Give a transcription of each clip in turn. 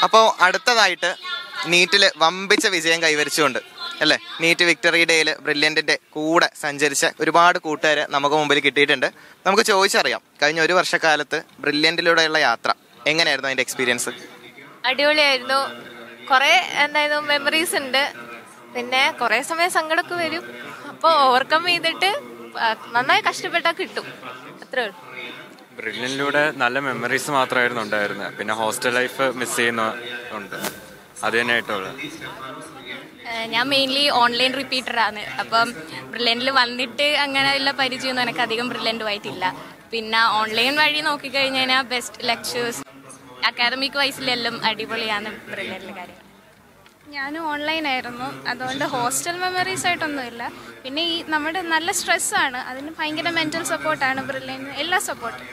അപ്പോൾ അടുത്തതായിട്ട് നീറ്റിൽ വമ്പിച്ച വിജയം കൈവരിച്ചുകൊണ്ട് അല്ലേ നീറ്റ് വിക്ടറി ഡേയിൽ ബ്രില്യൻറ്റിൻ്റെ കൂടെ സഞ്ചരിച്ച ഒരുപാട് കൂട്ടുകാർ നമുക്ക് മുമ്പിൽ കിട്ടിയിട്ടുണ്ട് നമുക്ക് ചോദിച്ചറിയാം കഴിഞ്ഞ ഒരു വർഷക്കാലത്ത് ബ്രില്യൻറ്റിലൂടെയുള്ള യാത്ര എങ്ങനെയായിരുന്നു അതിൻ്റെ എക്സ്പീരിയൻസ് അടിപൊളിയായിരുന്നു കുറെ എന്തായിരുന്നു മെമ്മറീസ് ഉണ്ട് പിന്നെ കുറെ സമയം സങ്കടമൊക്കെ വരും അപ്പോൾ ഓവർകം ചെയ്തിട്ട് ആ, നന്നായി കഷ്ടപ്പെട്ടാൽ കിട്ടും അത്രേ ഉള്ളൂ ബ്രില്യനിലൂടെ നല്ല മെമ്മറീസ് മാത്രമായിരുന്നു ഉണ്ടായിരുന്നത് പിന്നെ ഹോസ്റ്റൽ ലൈഫ് മിസ് ചെയ്യുന്നുണ്ട് അത് തന്നെയായിട്ടുള്ളത് ഏഹ് ഞാൻ മെയിൻലി ഓൺലൈൻ റിപ്പീറ്ററാണ് അപ്പം ബ്രില്യൻറ്റിൽ വന്നിട്ട് അങ്ങനെ ഉള്ള പരിചയമൊന്നും എനിക്ക് അധികം ബ്രില്യൻറ്റുമായിട്ടില്ല പിന്നെ ഓൺലൈൻ വഴി നോക്കിക്കഴിഞ്ഞ് കഴിഞ്ഞാൽ ബെസ്റ്റ് ലെക്ചേഴ്സ് അക്കാദമിക് വൈസിലെല്ലാം അടിപൊളിയാണ് ബ്രില്യൻറ്റിലെ കാര്യങ്ങൾ ഞാനും ഓൺലൈൻ ആയിരുന്നു അതുകൊണ്ട് ഹോസ്റ്റൽ മെമ്മറീസ് ആയിട്ടൊന്നുമില്ല പിന്നെ ഈ നമ്മുടെ നല്ല സ്ട്രെസ്സാണ് അതിന് ഭയങ്കര മെൻറ്റൽ സപ്പോർട്ടാണ് ബ്രില്യൻ എല്ലാ സപ്പോർട്ടും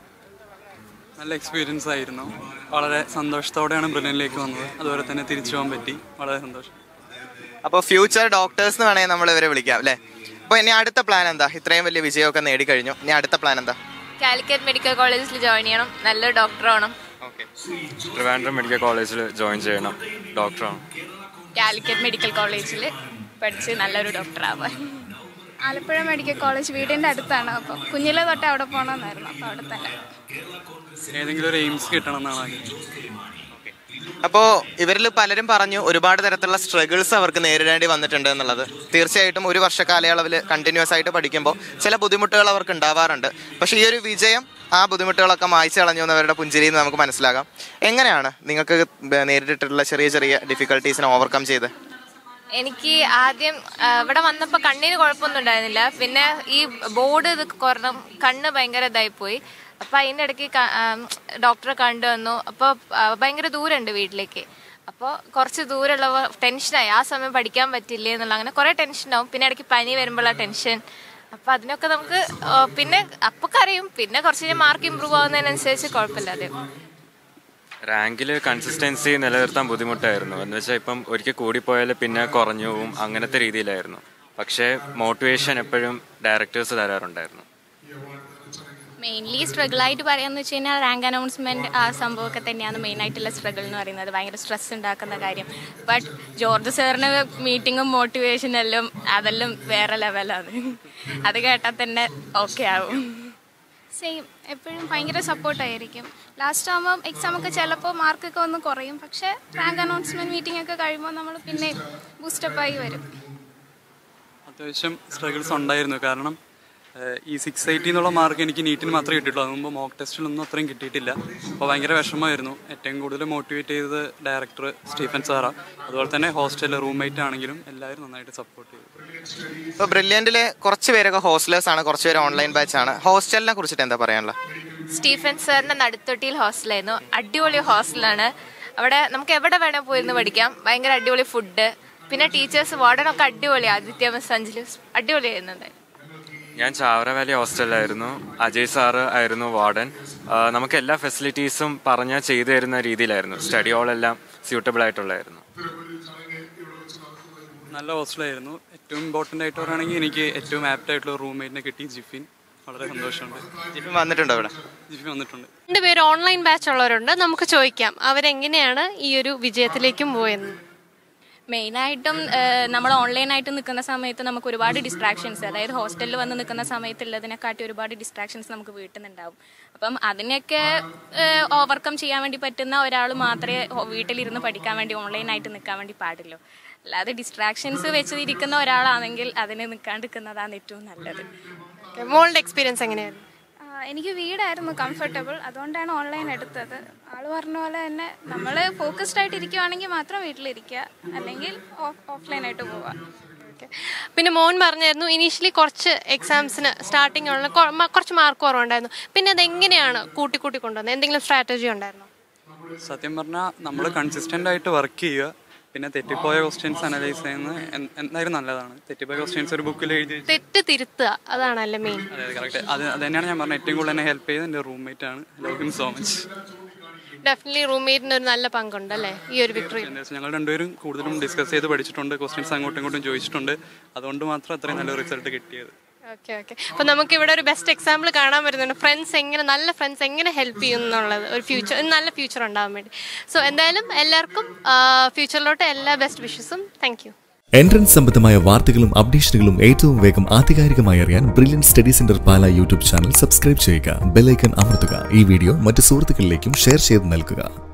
നല്ല എക്സ്പീരിയൻസ് ആയിരുന്നു വളരെ സന്തോഷത്തോടെയാണ് ബ്രില്യനിലേക്ക് വന്നത് അതുപോലെ തന്നെ തിരിച്ചു പോകാൻ പറ്റി വളരെ സന്തോഷം അപ്പോൾ ഫ്യൂച്ചർ ഡോക്ടേഴ്സ് എന്ന് വേണമെങ്കിൽ നമ്മൾ ഇവരെ വിളിക്കാം അല്ലേ അപ്പോൾ ഇനി അടുത്ത പ്ലാൻ എന്താ ഇത്രയും വലിയ വിജയമൊക്കെ നേടിക്കഴിഞ്ഞു ഇനി അടുത്ത പ്ലാൻ എന്താ കാലിക്കറ്റ് മെഡിക്കൽ കോളേജിൽ ജോയിൻ ചെയ്യണം നല്ലൊരു ഡോക്ടർ ആവണം ഓക്കെ ട്രിവാൻഡ്രം മെഡിക്കൽ കോളേജിൽ ജോയിൻ ചെയ്യണം ഡോക്ടറാണ് കാലിക്കറ്റ് മെഡിക്കൽ കോളേജിൽ പഠിച്ച് നല്ലൊരു ഡോക്ടറാവാൻ ആലപ്പുഴ മെഡിക്കൽ കോളേജ് വീടിൻ്റെ അടുത്താണ് അപ്പം കുഞ്ഞിലെ തൊട്ട് അവിടെ പോകണമെന്നായിരുന്നു അപ്പോൾ അവിടെ തന്നെ ഏതെങ്കിലും ഒരു എയിംസ് കിട്ടണം എന്നാണ് ആഗ്രഹം അപ്പോൾ ഇവരിൽ പലരും പറഞ്ഞു ഒരുപാട് തരത്തിലുള്ള സ്ട്രഗിൾസ് അവർക്ക് നേരിടേണ്ടി വന്നിട്ടുണ്ട് എന്നുള്ളത് തീർച്ചയായിട്ടും ഒരു വർഷ കാലയളവിൽ കണ്ടിന്യൂസ് ആയിട്ട് പഠിക്കുമ്പോൾ ചില ബുദ്ധിമുട്ടുകൾ അവർക്ക് ഉണ്ടാവാറുണ്ട് പക്ഷേ ഈ ഒരു വിജയം ആ ബുദ്ധിമുട്ടുകളൊക്കെ മായ്ച്ചു കളഞ്ഞു എന്നവരുടെ പുഞ്ചിരിയിൽ നിന്ന് നമുക്ക് മനസ്സിലാകാം എങ്ങനെയാണ് നിങ്ങൾക്ക് ബ- നേരിട്ടിട്ടുള്ള ചെറിയ ചെറിയ ഡിഫിക്കൽട്ടീസിനെ ഓവർകം ചെയ്ത് എനിക്ക് ആദ്യം ആ, ഇവിടെ വന്നപ്പോൾ കണ്ണിന് കുഴപ്പമൊന്നും ഉണ്ടായിരുന്നില്ല പിന്നെ ഈ ബോർഡ് ഇത് കുറഞ്ഞ കണ്ണ് ഭയങ്കര ഇതായിപ്പോയി അപ്പം അതിൻ്റെ ഇടയ്ക്ക് ക- ആ, ഡോക്ടറെ കണ്ടു വന്നു അപ്പോൾ ഭയങ്കര ദൂരമുണ്ട് വീട്ടിലേക്ക് അപ്പോൾ കുറച്ച് ദൂരമുള്ള ടെൻഷനായി ആ സമയം പഠിക്കാൻ പറ്റില്ലേ എന്നുള്ള അങ്ങനെ കുറേ ടെൻഷനാവും പിന്നെ ഇടയ്ക്ക് പനി വരുമ്പോഴുള്ള ടെൻഷൻ അപ്പം അതിനൊക്കെ നമുക്ക് ആ, പിന്നെ അപ്പോൾ കരയും പിന്നെ കുറച്ച് കഴിഞ്ഞ് മാർക്ക് ഇമ്പ്രൂവ് ആവുന്നതിനനുസരിച്ച് കുഴപ്പമില്ലാതെ റാങ്കിൽ കൺസിസ്റ്റൻസി നിലനിർത്താൻ ബുദ്ധിമുട്ടായിരുന്നു എന്ന് വെച്ചാൽ ഇപ്പം ഒരിക്കൽ കൂടിപ്പോയാൽ പിന്നെ കുറഞ്ഞു പോവും അങ്ങനത്തെ രീതിയിലായിരുന്നു പക്ഷേ മോട്ടിവേഷൻ എപ്പോഴും ഡയറക്ടേഴ്സ് തരാറുണ്ടായിരുന്നു മെയിൻലി സ്ട്രഗിൾ ആയിട്ട് പറയാന്ന് വെച്ച് കഴിഞ്ഞാൽ റാങ്ക് അനൗൺസ്മെന്റ് ആ സംഭവമൊക്കെ തന്നെയാണ് മെയിൻ ആയിട്ടുള്ള സ്ട്രഗിൾ എന്ന് പറയുന്നത് ഭയങ്കര സ്ട്രെസ് ഉണ്ടാക്കുന്ന കാര്യം ബട്ട് ജോർജ് സാറിന് മീറ്റിങ്ങും മോട്ടിവേഷനും എല്ലാം അതെല്ലാം വേറെ ലെവലാണ് അത് കേട്ടാൽ തന്നെ ഓക്കെ ആവും സെയിം എപ്പോഴും ഭയങ്കര സപ്പോർട്ടായിരിക്കും ലാസ്റ്റ് ആകുമ്പം എക്സാം ഒക്കെ ചിലപ്പോൾ മാർക്കൊക്കെ ഒന്ന് കുറയും പക്ഷേ റാങ്ക് അനൗൺസ്മെൻറ്റ് മീറ്റിംഗ് ഒക്കെ കഴിയുമ്പോൾ നമ്മൾ പിന്നെ ബൂസ്റ്റപ്പായി വരും അത്യാവശ്യം സ്ട്രഗിൾസ് ഉണ്ടായിരുന്നു കാരണം ഏഹ്, ഈ സിക്സ് എയ്റ്റി എന്നുള്ള മാർക്ക് എനിക്ക് നീറ്റിന് മാത്രമേ കിട്ടിയിട്ടുള്ളൂ അത് മുമ്പ് മോക്ക് ടെസ്റ്റിലൊന്നും അത്രയും കിട്ടിയിട്ടില്ല അപ്പോൾ ഭയങ്കര വിഷമമായിരുന്നു ഏറ്റവും കൂടുതൽ മോട്ടിവേറ്റ് ചെയ്തത് ഡയറക്ടർ സ്റ്റീഫൻ സാറാ അതുപോലെ തന്നെ ഹോസ്റ്റലിലെ റൂംമേറ്റ് ആണെങ്കിലും എല്ലാവരും നന്നായിട്ട് സപ്പോർട്ട് ചെയ്തു ഇപ്പോൾ ബ്രില്യൻറ്റിലെ കുറച്ച് പേരൊക്കെ ഹോസ്റ്റലേഴ്സ് ആണ് കുറച്ച് പേര് ഓൺലൈൻ ബാച്ച് ആണ് ഹോസ്റ്റലിനെ കുറിച്ചിട്ട് എന്താ പറയാനുള്ളത് സ്റ്റീഫൻ സാറിന്റെ നടുത്തൊട്ടിയിൽ ഹോസ്റ്റലായിരുന്നു അടിപൊളി ഹോസ്റ്റലാണ് അവിടെ നമുക്ക് എവിടെ വേണേൽ പോയിരുന്ന് പഠിക്കാം ഭയങ്കര അടിപൊളി ഫുഡ് പിന്നെ ടീച്ചേഴ്സ് വാർഡനൊക്കെ അടിപൊളി ആദിത്യ മിസ് അഞ്ജലി അടിപൊളിയായിരുന്നുണ്ട് ഞാൻ ചാവറ വാലി ഹോസ്റ്റലിലായിരുന്നു അജയ് സാറ് ആയിരുന്നു വാർഡൻ ആ, നമുക്ക് എല്ലാ ഫെസിലിറ്റീസും പറഞ്ഞാൽ ചെയ്തു തരുന്ന രീതിയിലായിരുന്നു സ്റ്റഡി ഹോളെല്ലാം സ്യൂട്ടബിൾ ആയിട്ടുള്ളായിരുന്നു നല്ല ഹോസ്റ്റലായിരുന്നു ഏറ്റവും ഇമ്പോർട്ടൻ്റ് ആയിട്ട് പറയുകയാണെങ്കിൽ എനിക്ക് ഏറ്റവും ആപ്റ്റ് ആയിട്ടുള്ള റൂംമേറ്റിനെ കിട്ടി ജിഫിൻ വളരെ സന്തോഷമുണ്ട് ജിഫിൻ വന്നിട്ടുണ്ടോ ഇവിടെ ജിഫിൻ വന്നിട്ടുണ്ട് രണ്ടുപേര് ഓൺലൈൻ ബാച്ച് ഉള്ളവരുണ്ട് നമുക്ക് ചോദിക്കാം അവരെങ്ങനെയാണ് ഈ ഒരു വിജയത്തിലേക്കും പോയത് മെയിനായിട്ടും നമ്മൾ ഓൺലൈനായിട്ട് നിൽക്കുന്ന സമയത്ത് നമുക്ക് ഒരുപാട് ഡിസ്ട്രാക്ഷൻസ് അതായത് ഹോസ്റ്റലിൽ വന്ന് നിൽക്കുന്ന സമയത്തുള്ളതിനെക്കാട്ടി ഒരുപാട് ഡിസ്ട്രാക്ഷൻസ് നമുക്ക് വീട്ടിൽ നിന്നുണ്ടാവും അപ്പം അതിനെയൊക്കെ ഓവർകം ചെയ്യാൻ വേണ്ടി പറ്റുന്ന ഒരാൾ മാത്രമേ ഹോ- വീട്ടിലിരുന്ന് പഠിക്കാൻ വേണ്ടി ഓൺലൈനായിട്ട് നിൽക്കാൻ വേണ്ടി പാടുള്ളൂ അല്ലാതെ ഡിസ്ട്രാക്ഷൻസ് വെച്ചിരിക്കുന്ന ഒരാളാണെങ്കിൽ അതിന് നിൽക്കാണ്ടിരിക്കുന്നതാണ് ഏറ്റവും നല്ലത് മോളുടെ എക്സ്പീരിയൻസ് എങ്ങനെയായിരുന്നു ആ, എനിക്ക് വീടായിരുന്നു കംഫർട്ടബിൾ അതുകൊണ്ടാണ് ഓൺലൈൻ എടുത്തത് ആൾ പറഞ്ഞ പോലെ തന്നെ നമ്മൾ ഫോക്കസ്ഡ് ആയിട്ട് ഇരിക്കുവാണെങ്കിൽ മാത്രം വീട്ടിലിരിക്കുക അല്ലെങ്കിൽ ഓഫ്ലൈനായിട്ട് പോവാം Okay. പിന്നെ മോൻ പറഞ്ഞായിരുന്നു ഇനീഷ്യലി കുറച്ച് എക്സാംസിന് സ്റ്റാർട്ടിംഗ് ഉള്ള കൊ- മ- കുറച്ച് മാർക്ക് കുറവുണ്ടായിരുന്നു പിന്നെ അത് എങ്ങനെയാണ് കൂട്ടി കൂട്ടി കൊണ്ടുവന്നത് എന്തെങ്കിലും സ്ട്രാറ്റജി ഉണ്ടായിരുന്നോ സത്യം പറഞ്ഞാൽ നമ്മൾ കൺസിസ്റ്റൻ്റ് ആയിട്ട് വർക്ക് ചെയ്യുക പിന്നെ തെറ്റിപ്പോയ ക്വസ്റ്റ്യൻസ് അനലൈസ് ചെയ്യുന്നത് എൻ- എന്തായാലും നല്ലതാണ് തെറ്റിപ്പോയ ക്വസ്റ്റ്യൻസ് ഒരു ബുക്കിൽ എഴുതി വെച്ച് തെറ്റ് തിരുത്തുക അതാണല്ലേ മെയിൻ അതെ കറക്റ്റ് അത് അത് തന്നെയാണ് ഞാൻ പറഞ്ഞത് ഏറ്റവും കൂടുതൽ എന്നെ ഹെൽപ്പ് ചെയ്തത് എൻ്റെ റൂംമേറ്റ് ആണ് love him so much definitely റൂംമേറ്റിന് ഒരു നല്ല പങ്കുണ്ട് അല്ലേ ഈ ഒരു വിക്ടറി ഞങ്ങൾ രണ്ടുപേരും കൂടുതലും ഡിസ്കസ് ചെയ്ത് പഠിച്ചിട്ടുണ്ട് ക്വസ്റ്റ്യൻസ് അങ്ങോട്ടും ഇങ്ങോട്ടും ചോദിച്ചിട്ടുണ്ട് അതുകൊണ്ട് മാത്രം അത്രയും നല്ല റിസൾട്ട് കിട്ടിയത് ഓക്കെ ഓക്കെ അപ്പോൾ നമുക്ക് ഇവിടെ ഒരു ബെസ്റ്റ് എക്സാമ്പിൾ കാണാൻ പറ്റുന്നുണ്ട് ഫ്രണ്ട്സ് എങ്ങനെ നല്ല ഫ്രണ്ട്സ് എങ്ങനെ ഹെൽപ്പ് ചെയ്യും എന്നുള്ളത് ഒരു ഫ്യൂച്ചർ നല്ല ഫ്യൂച്ചർ ഉണ്ടാവാൻ വേണ്ടി സോ എന്തായാലും എല്ലാവർക്കും ഫ്യൂച്ചറിലോട്ട് എല്ലാ ബെസ്റ്റ് വിഷസും താങ്ക് യു എൻട്രൻസ് സംബന്ധമായ വാർത്തകളും അപ്ഡേഷനുകളും ഏറ്റവും വേഗം ആധികാരികമായി അറിയാൻ brilliant study centre Pala YouTube channel subscribe ചെയ്യുക ബെലൈക്കൺ അമർത്തുക ഈ വീഡിയോ മറ്റ് സുഹൃത്തുക്കളിലേക്കും ഷെയർ ചെയ്ത് നൽകുക